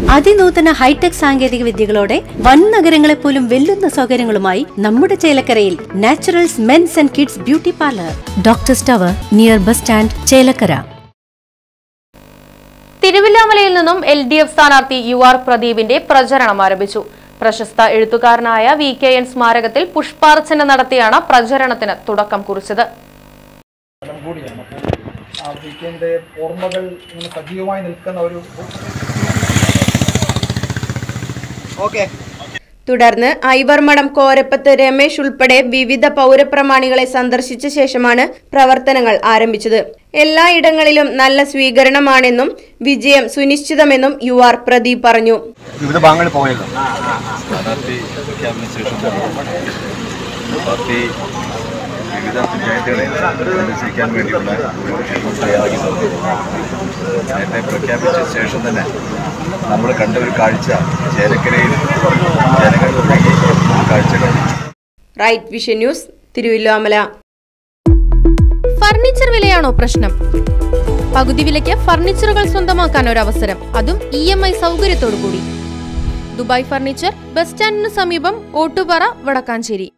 അതിനൂതന hi tech സാങ്കേതിക വിദ്യകളോടെ വൻ നഗരങ്ങളെ പോലും വെല്ലുന്ന സൗകര്യങ്ങളുമായി നമ്മുടെ ചേലക്കരയിൽ Naturals men's and kids beauty parlour doctor tower near bus stand Chelakkara തിരുവില്ലാമലയിൽ നിന്നും എൽ ഡി എഫ് സ്ഥാനാർത്ഥി യു ആർ പ്രദീപിന്റെ പ്രചരണം ആരംഭിച്ചു പ്രശസ്ത എഴുത്തുകാരനായ വി കെ എൻ സ്മാരകത്തിൽ പുഷ്പാർച്ചന നടത്തിയാണ് പ്രചരണത്തിന് തുടക്കം കുറിച്ചത് സ്ഥലം കൂടിയാണ് അപ്പോൾ ആ വീക്കെൻഡ് ഓർമ്മകൾ ഇങ്ങനെ സജീവമായി നിൽക്കുന്ന ഒരു തുടർന്ന് ഐവർമഠം കോരപ്പത്ത് രമേശ് ഉൾപ്പെടെ വിവിധ പൗരപ്രമാണികളെ സന്ദർശിച്ച ശേഷമാണ് പ്രവർത്തനങ്ങൾ ആരംഭിച്ചത് എല്ലായിടങ്ങളിലും നല്ല സ്വീകരണമാണെന്നും വിജയം സുനിശ്ചിതമെന്നും യു ആർ പ്രദീപ് പറഞ്ഞു വിവിധ ഭാഗങ്ങളിൽ പോയല്ലോ സ്ഥാനാർത്ഥി പ്രഖ്യാപന ശേഷം പാർട്ടി വിവിധ പഞ്ചായത്തുകളെ സന്ദർശിക്കാൻ വേണ്ടിയുള്ള ഒരു തയ്യാറാക്കുന്നത് നേരത്തെ പ്രഖ്യാപിച്ച ശേഷം തന്നെ നമ്മൾ കണ്ട ഒരു കാഴ്ച ചേലക്കരയിൽ ജനങ്ങൾ തുടങ്ങി ഒരു കാഴ്ച കണ്ടു right vision news Thiruvilwamala furniture വിലയാണോ പ്രശ്നം പകുതി വിലയ്ക്ക് ഫർണിച്ചറുകൾ സ്വന്തമാക്കാൻ ഒരു അവസരം അതും ഇ എം ഐ സൗകര്യത്തോടു കൂടി ദുബായ് ഫർണിച്ചർ ബസ് സ്റ്റാൻഡിന് സമീപം ഓട്ടുപാറ വടക്കാഞ്ചേരി